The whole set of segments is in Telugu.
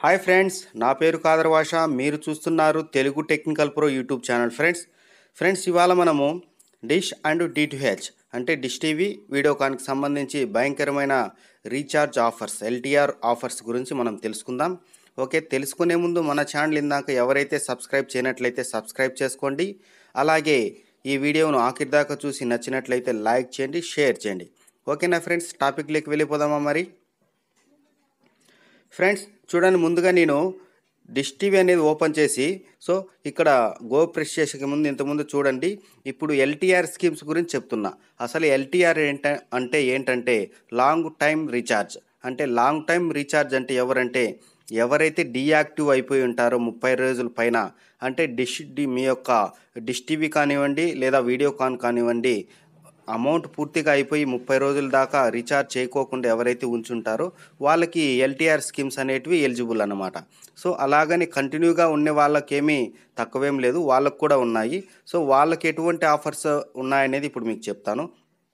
హాయ్ ఫ్రెండ్స్ నా పేరు కాదర్ భాష మీరు చూస్తున్నారు Telugu technical pro YouTube channel friends friends ఇవాళ మనము డిష్ అండ్ డిటిహెచ్ అంటే డిష్ టీవీ వీడియోకాన్కి సంబంధించి భయంకరమైన రీఛార్జ్ ఆఫర్స్ ఎల్టీఆర్ ఆఫర్స్ గురించి మనం తెలుసుకుందాం ఓకే తెలుసుకునే ముందు మన ఛానల్ ఇందాక ఎవరైతే సబ్స్క్రైబ్ చేయనట్లయితే సబ్స్క్రైబ్ చేసుకోండి అలాగే ఈ వీడియోను ఆఖరి దాకా చూసి నచ్చినట్లయితే లైక్ చేయండి షేర్ చేయండి ఓకేనా ఫ్రెండ్స్ టాపిక్లోకి వెళ్ళిపోదామా మరి ఫ్రెండ్స్ చూడండి ముందుగా నేను డిష్ టీవీ అనేది ఓపెన్ చేసి సో ఇక్కడ గో ప్రెస్ చేసే ముందు ఇంతకుముందు చూడండి ఇప్పుడు ఎల్టీఆర్ స్కీమ్స్ గురించి చెప్తున్నా అసలు ఎల్టీఆర్ ఏంట అంటే ఏంటంటే లాంగ్ టైం రీఛార్జ్ అంటే లాంగ్ టైం రీఛార్జ్ అంటే ఎవరంటే ఎవరైతే డీయాక్టివ్ అయిపోయి ఉంటారో ముప్పై రోజుల పైన అంటే డిష్ డి మీ యొక్క డిష్ టీవీ కానివ్వండి లేదా వీడియోకాన్ కానివ్వండి అమౌంట్ పూర్తిగా అయిపోయి ముప్పై రోజుల దాకా రీఛార్జ్ చేయకోకుండా ఎవరైతే ఉంచుంటారో వాళ్ళకి ఎల్టీఆర్ స్కీమ్స్ అనేటివి ఎలిజిబుల్ అన్నమాట సో అలాగని కంటిన్యూగా ఉండే వాళ్ళకేమీ తక్కువేం లేదు వాళ్ళకు కూడా ఉన్నాయి సో వాళ్ళకి ఎటువంటి ఆఫర్స్ ఉన్నాయనేది ఇప్పుడు మీకు చెప్తాను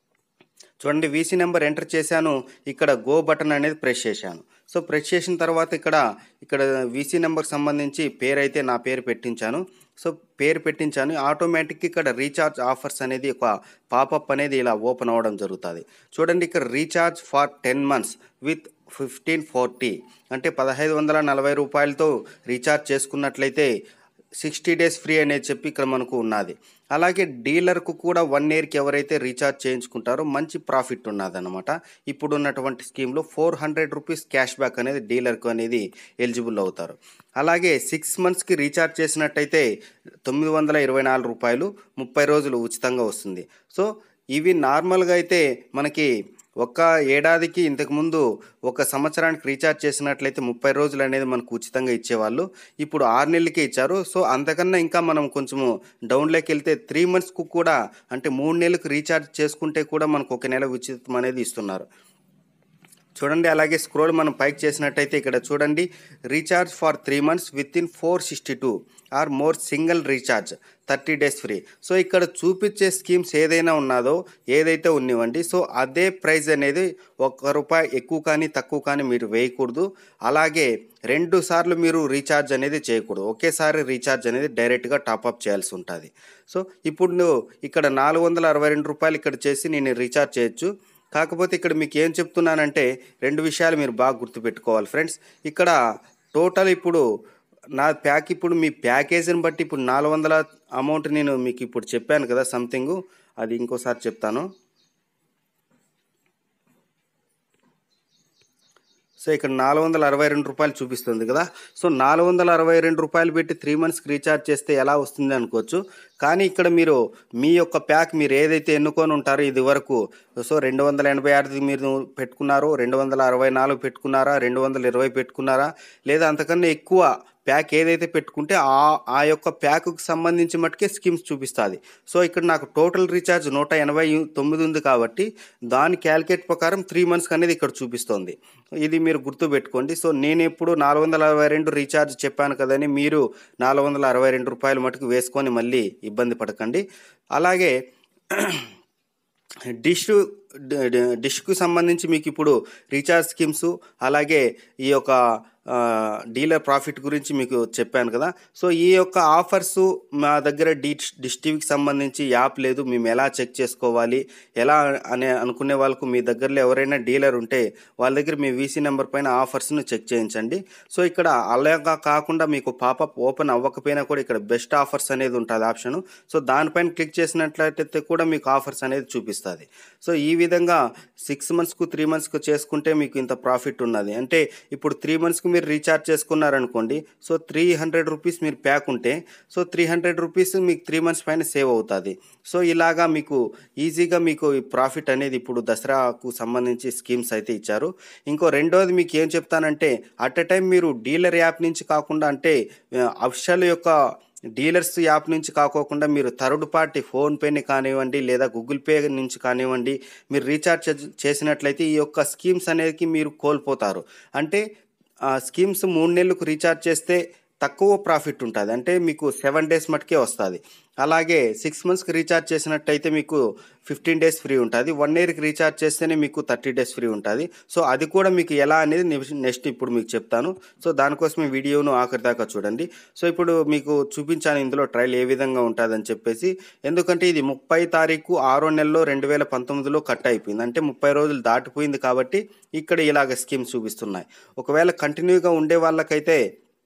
చూడండి వీసీ నెంబర్ ఎంటర్ చేశాను ఇక్కడ గో బటన్ అనేది ప్రెస్ చేశాను సో ప్రెస్ చేసిన తర్వాత ఇక్కడ ఇక్కడ వీసీ నెంబర్ సంబంధించి పేరు అయితే నా పేరు పెట్టించాను సో పేరు పెట్టించాను ఆటోమేటిక్ ఇక్కడ రీఛార్జ్ ఆఫర్స్ అనేది ఒక పాపప్ అనేది ఇలా ఓపెన్ అవ్వడం జరుగుతుంది చూడండి ఇక్కడ recharge for ten months with fifteen forty అంటే పదహైదు వందల నలభై రూపాయలతో రీఛార్జ్ చేసుకున్నట్లయితే సిక్స్టీ డేస్ ఫ్రీ అనేది చెప్పి ఇక్కడ మనకు ఉన్నది అలాగే డీలర్కు కూడా వన్ ఇయర్కి ఎవరైతే రీఛార్జ్ చేయించుకుంటారో మంచి ప్రాఫిట్ ఉన్నదన్నమాట ఇప్పుడు ఉన్నటువంటి స్కీమ్లో four hundred rupees cash back అనేది డీలర్కు అనేది ఎలిజిబుల్ అవుతారు అలాగే సిక్స్ మంత్స్కి రీఛార్జ్ చేసినట్టయితే తొమ్మిది వందల ఇరవై నాలుగు రూపాయలు ముప్పై రోజులు ఉచితంగా వస్తుంది సో ఇవి నార్మల్గా అయితే మనకి ఒక్క ఏడాదికి ఇంతకుముందు ఒక సంవత్సరానికి రీఛార్జ్ చేసినట్లయితే ముప్పై రోజులు అనేది మనకు ఉచితంగా ఇచ్చేవాళ్ళు ఇప్పుడు ఆరు నెలలకే ఇచ్చారు సో అంతకన్నా ఇంకా మనం కొంచెము డౌన్లోకి వెళ్తే త్రీ మంత్స్కు కూడా అంటే మూడు నెలలకు రీఛార్జ్ చేసుకుంటే కూడా మనకు ఒక నెల ఉచితం అనేది ఇస్తున్నారు చూడండి అలాగే స్క్రోల్ మనం పైకి చేసినట్టయితే ఇక్కడ చూడండి recharge for three months with in four sixty two or more single recharge thirty days free so ఇక్కడ చూపించే స్కీమ్స్ ఏదైనా ఉన్నదో ఏదైతే ఉన్నవండి సో అదే ప్రైస్ అనేది ఒక్క రూపాయి ఎక్కువ కానీ తక్కువ కానీ మీరు వేయకూడదు అలాగే రెండు సార్లు మీరు రీఛార్జ్ అనేది చేయకూడదు ఒకేసారి రీఛార్జ్ అనేది డైరెక్ట్గా టాప్అప్ చేయాల్సి ఉంటుంది సో ఇప్పుడు ఇక్కడ నాలుగు వందల అరవై రెండు రూపాయలు ఇక్కడ చేసి నేను రీఛార్జ్ చేయొచ్చు కాకపోతే ఇక్కడ మీకు ఏం చెప్తున్నానంటే రెండు విషయాలు మీరు బాగా గుర్తుపెట్టుకోవాలి ఫ్రెండ్స్ ఇక్కడ టోటల్ ఇప్పుడు నా ప్యాక్ ఇప్పుడు మీ ప్యాకేజీని బట్టి ఇప్పుడు నాలుగు వందల అమౌంట్ నేను మీకు ఇప్పుడు చెప్పాను కదా సంథింగ్ అది ఇంకోసారి చెప్తాను సో ఇక్కడ నాలుగు వందల అరవై రెండు రూపాయలు చూపిస్తుంది కదా సో నాలుగు వందల అరవై రెండు రూపాయలు పెట్టి త్రీ మంత్స్కి రీఛార్జ్ చేస్తే ఎలా వస్తుంది అనుకోవచ్చు కానీ ఇక్కడ మీరు మీ యొక్క ప్యాక్ మీరు ఏదైతే ఎన్నుకొని ఉంటారో ఇది వరకు సో రెండు వందల ఎనభై ఆరుది మీరు పెట్టుకున్నారో రెండు వందల అరవై నాలుగు పెట్టుకున్నారా రెండు వందల ఇరవై పెట్టుకున్నారా లేదా అంతకన్నా ఎక్కువ ప్యాక్ ఏదైతే పెట్టుకుంటే ఆ ఆ యొక్క ప్యాక్కి సంబంధించి మట్టుకే స్కీమ్స్ చూపిస్తుంది సో ఇక్కడ నాకు టోటల్ రీఛార్జ్ నూట ఎనభై తొమ్మిది ఉంది కాబట్టి దాని క్యాలిక్యులేట్ ప్రకారం త్రీ మంత్స్కి అనేది ఇక్కడ చూపిస్తుంది ఇది మీరు గుర్తుపెట్టుకోండి సో నేను ఎప్పుడు నాలుగు వందల అరవై రెండు రీఛార్జ్ చెప్పాను కదని మీరు నాలుగు వందల అరవై రెండు రూపాయలు మటుకు వేసుకొని మళ్ళీ ఇబ్బంది పడకండి అలాగే డిష్ డిష్కు సంబంధించి మీకు ఇప్పుడు రీఛార్జ్ స్కీమ్స్ అలాగే ఈ యొక్క డీలర్ ప్రాఫిట్ గురించి మీకు చెప్పాను కదా సో ఈ యొక్క ఆఫర్స్ మా దగ్గర డిష్ డిష్ టీవీకి సంబంధించి యాప్ లేదు మేము ఎలా చెక్ చేసుకోవాలి ఎలా అనే అనుకునే వాళ్ళకు మీ దగ్గరలో ఎవరైనా డీలర్ ఉంటే వాళ్ళ దగ్గర మీ వీసీ నెంబర్ పైన ఆఫర్స్ను చెక్ చేయించండి సో ఇక్కడ అలాగా కాకుండా మీకు పాపప్ ఓపెన్ అవ్వకపోయినా కూడా ఇక్కడ బెస్ట్ ఆఫర్స్ అనేది ఉంటుంది ఆప్షన్ సో దానిపైన క్లిక్ చేసినట్లయితే కూడా మీకు ఆఫర్స్ అనేది చూపిస్తుంది సో ఈ విధంగా సిక్స్ మంత్స్కు త్రీ మంత్స్కు చేసుకుంటే మీకు ఇంత ప్రాఫిట్ ఉన్నది అంటే ఇప్పుడు త్రీ మంత్స్కి మీరు రీఛార్జ్ చేసుకున్నారనుకోండి సో త్రీ హండ్రెడ్ రూపీస్ మీరు ప్యాక్ ఉంటే సో త్రీ హండ్రెడ్ రూపీస్ మీకు త్రీ మంత్స్ పైన సేవ్ అవుతుంది సో ఇలాగా మీకు ఈజీగా మీకు ఈ ప్రాఫిట్ అనేది ఇప్పుడు దసరాకు సంబంధించి స్కీమ్స్ అయితే ఇచ్చారు ఇంకో రెండోది మీకు ఏం చెప్తానంటే అట్ ఎ టైం మీరు డీలర్ యాప్ నుంచి కాకుండా అంటే అఫిషియల్ యొక్క డీలర్స్ యాప్ నుంచి కాకోకుండా మీరు థర్డ్ పార్టీ ఫోన్పేని కానివ్వండి లేదా గూగుల్ పే నుంచి కానివ్వండి మీరు రీఛార్జ్ చేసినట్లయితే ఈ యొక్క స్కీమ్స్ అనేది మీరు కోల్పోతారు అంటే స్కీమ్స్ మూడు నెలలకు రీఛార్జ్ చేస్తే తక్కువ ప్రాఫిట్ ఉంటుంది అంటే మీకు సెవెన్ డేస్ మటుకే వస్తుంది అలాగే సిక్స్ మంత్స్కి రీఛార్జ్ చేసినట్టయితే మీకు ఫిఫ్టీన్ డేస్ ఫ్రీ ఉంటుంది వన్ ఇయర్కి రీఛార్జ్ చేస్తేనే మీకు థర్టీ డేస్ ఫ్రీ ఉంటుంది సో అది కూడా మీకు ఎలా అనేది నెక్స్ట్ ఇప్పుడు మీకు చెప్తాను సో దానికోసం ఈ వీడియోను ఆఖరి దాకా చూడండి సో ఇప్పుడు మీకు చూపించాను ఇందులో ట్రయల్ ఏ విధంగా ఉంటుందని చెప్పేసి ఎందుకంటే ఇది ముప్పై తారీఖు ఆరో నెలలో రెండు వేల పంతొమ్మిదిలో కట్ అయిపోయింది అంటే ముప్పై రోజులు దాటిపోయింది కాబట్టి ఇక్కడ ఇలాగ స్కీమ్స్ చూపిస్తున్నాయి ఒకవేళ కంటిన్యూగా ఉండే వాళ్ళకైతే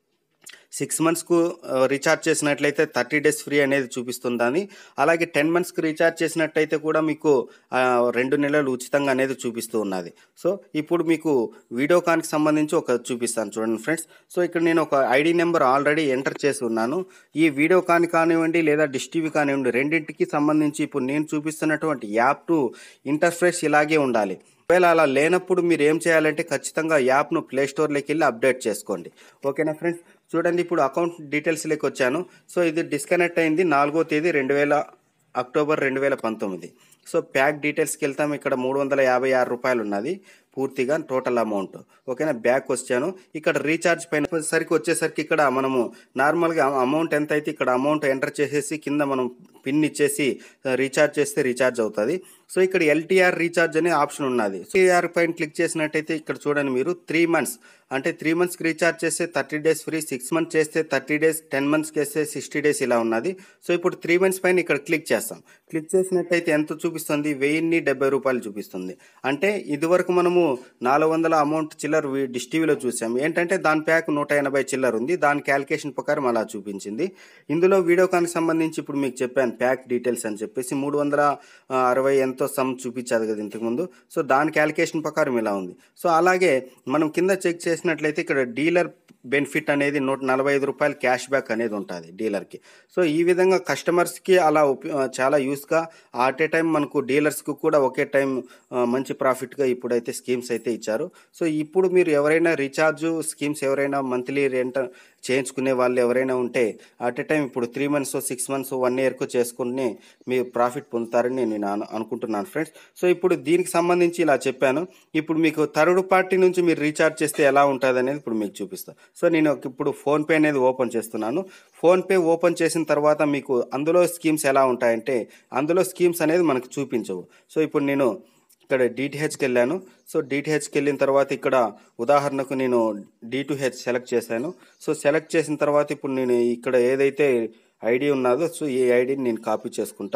సిక్స్ మంత్స్కు రీఛార్జ్ చేసినట్లయితే థర్టీ డేస్ ఫ్రీ అనేది చూపిస్తుందని అలాగే టెన్ మంత్స్కి రీఛార్జ్ చేసినట్టయితే కూడా మీకు ఆ, రెండు నెలలు ఉచితంగా అనేది చూపిస్తూ ఉన్నది సో ఇప్పుడు మీకు వీడియోకాన్కి సంబంధించి ఒక చూపిస్తాను చూడండి ఫ్రెండ్స్ సో ఇక్కడ నేను ఒక ఐడి నెంబర్ ఆల్రెడీ ఎంటర్ చేసి ఉన్నాను ఈ వీడియోకాన్ కానివ్వండి లేదా డిష్ టీవీ కానివ్వండి రెండింటికి సంబంధించి ఇప్పుడు నేను చూపిస్తున్నటువంటి యాప్ టు ఇంటర్ఫేస్ ఇలాగే ఉండాలి ఒకవేళ అలా లేనప్పుడు మీరు ఏం చేయాలంటే ఖచ్చితంగా యాప్ను ప్లే స్టోర్లోకి వెళ్ళి అప్డేట్ చేసుకోండి ఓకేనా ఫ్రెండ్స్ చూడండి ఇప్పుడు అకౌంట్ డీటెయిల్స్లోకి వచ్చాను సో ఇది డిస్కనెక్ట్ అయింది నాలుగో తేదీ రెండు వేల అక్టోబర్ రెండు వేల పంతొమ్మిది సో ప్యాక్ డీటెయిల్స్కి వెళ్తాం ఇక్కడ మూడు వందల యాభై ఆరు రూపాయలు ఉన్నది పూర్తిగా టోటల్ అమౌంట్ ఓకేనా బ్యాక్ వచ్చాను ఇక్కడ రీఛార్జ్ పైన సరికి వచ్చేసరికి ఇక్కడ మనము నార్మల్గా అమౌంట్ ఎంత అయితే ఇక్కడ అమౌంట్ ఎంటర్ చేసేసి కింద మనం పిన్ ఇచ్చేసి రీఛార్జ్ చేస్తే రీఛార్జ్ అవుతుంది సో ఇక్కడ ఎల్టీఆర్ రీఛార్జ్ అనే ఆప్షన్ ఉన్నది ఎల్టీఆర్ పైన క్లిక్ చేసినట్టయితే ఇక్కడ చూడండి మీరు త్రీ మంత్స్ అంటే త్రీ మంత్స్కి రీఛార్జ్ చేస్తే thirty days free six months చేస్తే థర్టీ డేస్ టెన్ మంత్స్కి వేస్తే సిక్స్టీ డేస్ ఇలా ఉన్నది సో ఇప్పుడు త్రీ మంత్స్ పైన ఇక్కడ క్లిక్ చేస్తాం క్లిక్ చేసినట్టయితే ఎంత చూపిస్తుంది వెయ్యిన్ని డెబ్బై రూపాయలు చూపిస్తుంది అంటే ఇదివరకు మనము నాలుగు వందల అమౌంట్ చిల్లర్ వి- డిష్ టీవీలో చూసాం ఏంటంటే దాని ప్యాక్ నూట ఎనభై చిల్లర్ ఉంది దాని క్యాలిక్యులేషన్ ప్రకారం అలా చూపించింది ఇందులో వీడియోకాన్కి సంబంధించి ఇప్పుడు మీకు చెప్పాను ప్యాక్ డీటెయిల్స్ అని చెప్పేసి మూడు వందల ఆ, అరవై ఎంతో సమ్ చూపించారు కదా ఇంతకుముందు సో దాని క్యాలిక్యులేషన్ ప్రకారం ఇలా ఉంది సో అలాగే మనం కింద చెక్ చేసినట్లయితే ఇక్కడ డీలర్ బెనిఫిట్ అనేది నూట నలభై ఐదు రూపాయలు క్యాష్ బ్యాక్ అనేది ఉంటుంది డీలర్కి సో ఈ విధంగా కస్టమర్స్కి అలా ఉప- చాలా యూస్గా అట్ ఏ టైం మనకు డీలర్స్కి కూడా ఒకే టైం ఆ, మంచి ప్రాఫిట్గా ఇప్పుడైతే స్కీమ్స్ అయితే ఇచ్చారు సో ఇప్పుడు మీరు ఎవరైనా రీఛార్జ్ స్కీమ్స్ ఎవరైనా మంత్లీ రెంట్ చేయించుకునే వాళ్ళు ఎవరైనా ఉంటే అట్ ఏ టైం ఇప్పుడు three months six months one ఇయర్కు చేసుకుని మీరు ప్రాఫిట్ పొందుతారని నేను అను- అనుకుంటున్నాను ఫ్రెండ్స్ సో ఇప్పుడు దీనికి సంబంధించి ఇలా చెప్పాను ఇప్పుడు మీకు థర్డ్ పార్టీ నుంచి మీరు రీఛార్జ్ చేస్తే ఎలా ఉంటుంది అనేది ఇప్పుడు మీకు చూపిస్తాను సో నేను ఒక ఇప్పుడు ఫోన్పే అనేది ఓపెన్ చేస్తున్నాను ఫోన్పే ఓపెన్ చేసిన తర్వాత మీకు అందులో స్కీమ్స్ ఎలా ఉంటాయంటే అందులో స్కీమ్స్ అనేది మనకు చూపించవు సో ఇప్పుడు నేను ఇక్కడ డిటిహెచ్కి వెళ్ళాను సో డిటిహెచ్కి వెళ్ళిన తర్వాత ఇక్కడ ఉదాహరణకు నేను డి టు హెచ్ సెలెక్ట్ చేశాను సో సెలెక్ట్ చేసిన తర్వాత ఇప్పుడు నేను ఇక్కడ ఏదైతే ఐడి ఉన్నదో సో ఈ ఐడిని నేను కాపీ చేసుకుంటా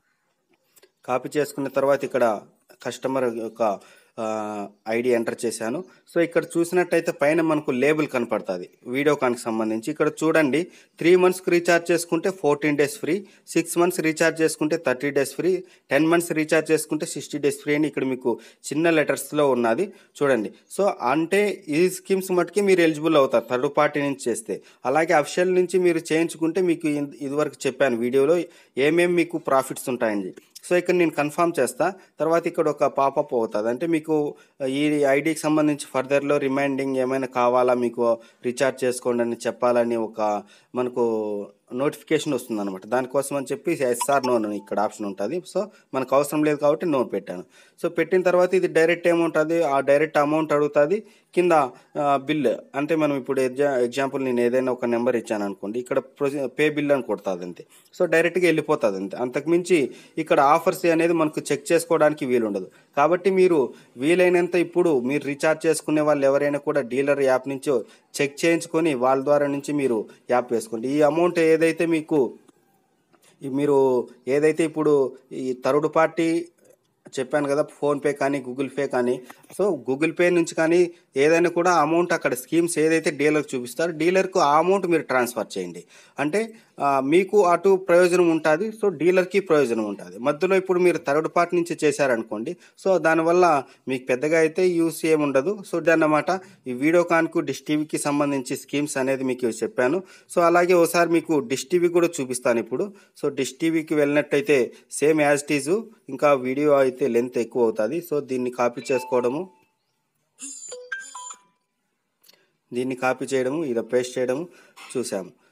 కాపీ చేసుకున్న తర్వాత ఇక్కడ కస్టమర్ యొక్క ఐడి ఎంటర్ చేశాను సో ఇక్కడ చూసినట్టయితే పైన మనకు లేబుల్ కనపడుతుంది వీడియోకాన్కి సంబంధించి ఇక్కడ చూడండి త్రీ మంత్స్కి రీఛార్జ్ చేసుకుంటే fourteen days free six months recharge చేసుకుంటే thirty days free ten months recharge చేసుకుంటే సిక్స్టీ డేస్ ఫ్రీ అని ఇక్కడ మీకు చిన్న లెటర్స్లో ఉన్నది చూడండి సో అంటే ఈ స్కీమ్స్ మట్టుకి మీరు ఎలిజిబుల్ అవుతారు థర్డ్ పార్టీ నుంచి చేస్తే అలాగే అఫిషియల్ నుంచి మీరు చేయించుకుంటే మీకు ఇన్- ఇదివరకు చెప్పాను వీడియోలో ఏమేమి మీకు ప్రాఫిట్స్ ఉంటాయని సో ఇక్కడ నేను కన్ఫర్మ్ చేస్తా తర్వాత ఇక్కడ ఒక పాపప్ అవుతుంది అంటే మీకు ఈ ఐడికి సంబంధించి ఫర్దర్లో రిమైండింగ్ ఏమైనా కావాలా మీకు రీఛార్జ్ చేసుకోండి అని చెప్పాలని ఒక మనకు నోటిఫికేషన్ వస్తుంది అనమాట దానికోసం అని చెప్పి ఎస్ఆర్ నో అని ఇక్కడ ఆప్షన్ ఉంటుంది సో మనకు అవసరం లేదు కాబట్టి నో పెట్టాను సో పెట్టిన తర్వాత ఇది డైరెక్ట్ ఏముంటుంది ఆ డైరెక్ట్ అమౌంట్ అడుగుతుంది కింద బిల్ అంటే మనం ఇప్పుడు ఎగ్జా ఎగ్జాంపుల్ నేను ఏదైనా ఒక నెంబర్ ఇచ్చాను అనుకోండి ఇక్కడ పే బిల్ అని కొడుతుంది అంతే సో డైరెక్ట్గా వెళ్ళిపోతుంది అంతే అంతకుమించి ఇక్కడ ఆఫర్స్ అనేది మనకు చెక్ చేసుకోవడానికి వీలుండదు కాబట్టి మీరు వీలైనంత ఇప్పుడు మీరు రీఛార్జ్ చేసుకునే వాళ్ళు ఎవరైనా కూడా డీలర్ యాప్ నుంచి చెక్ చేయించుకొని వాళ్ళ ద్వారా నుంచి మీరు యాప్ వేసుకోండి ఈ అమౌంట్ ఏదైతే మీకు ఈ మీరు ఏదైతే ఇప్పుడు ఈ థర్డ్ పార్టీ చెప్పాను కదా ఫోన్పే కానీ గూగుల్ పే కానీ సో గూగుల్ పే నుంచి కానీ ఏదైనా కూడా అమౌంట్ అక్కడ స్కీమ్స్ ఏదైతే డీలర్కి చూపిస్తారో డీలర్కు ఆ అమౌంట్ మీరు ట్రాన్స్ఫర్ చేయండి అంటే ఆ, మీకు అటు ప్రయోజనం ఉంటుంది సో డీలర్కి ప్రయోజనం ఉంటుంది మధ్యలో ఇప్పుడు మీరు థర్డ్ పార్టీ నుంచి చేశారనుకోండి సో దానివల్ల మీకు పెద్దగా అయితే యూస్ ఏముండదు సో అన్నమాట ఈ వీడియోకాన్కు డిష్ టీవీకి సంబంధించి స్కీమ్స్ అనేది మీకు చెప్పాను సో అలాగే ఒకసారి మీకు డిష్ టీవీ కూడా చూపిస్తాను ఇప్పుడు సో డిష్ టీవీకి వెళ్ళినట్టయితే సేమ్ యాజ్ టీజు ఇంకా వీడియో అయితే లెంత్ ఎక్కువ అవుతుంది సో దీన్ని కాపీ చేసుకోవడము దీన్ని కాపీ చేయడము ఇది పేస్ట్ చేయడము చూసాము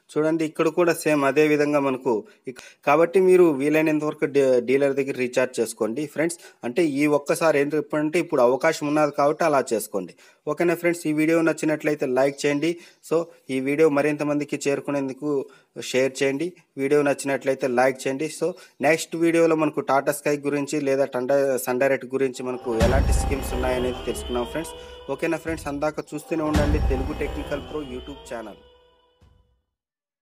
చూడండి ఇక్కడ కూడా సేమ్ అదే విధంగా మనకు ఇక్- కాబట్టి మీరు వీలైనంత వరకు డీ- డీలర్ దగ్గర రీఛార్జ్ చేసుకోండి ఫ్రెండ్స్ అంటే ఈ ఒక్కసారి ఏంటంటే ఇప్పుడు అవకాశం ఉన్నది కాబట్టి అలా చేసుకోండి ఓకేనా ఫ్రెండ్స్ ఈ వీడియో నచ్చినట్లయితే లైక్ చేయండి సో ఈ వీడియో మరింత మందికి చేరుకునేందుకు షేర్ చేయండి వీడియో నచ్చినట్లయితే లైక్ చేయండి సో నెక్స్ట్ వీడియోలో మనకు టాటా స్కై గురించి లేదా టండా సన్ డైరెక్ట్ గురించి మనకు ఎలాంటి స్కీమ్స్ ఉన్నాయనేది తెలుసుకున్నాం ఫ్రెండ్స్ ఓకేనా ఫ్రెండ్స్ అందాక చూస్తూనే ఉండండి Telugu technical pro YouTube channel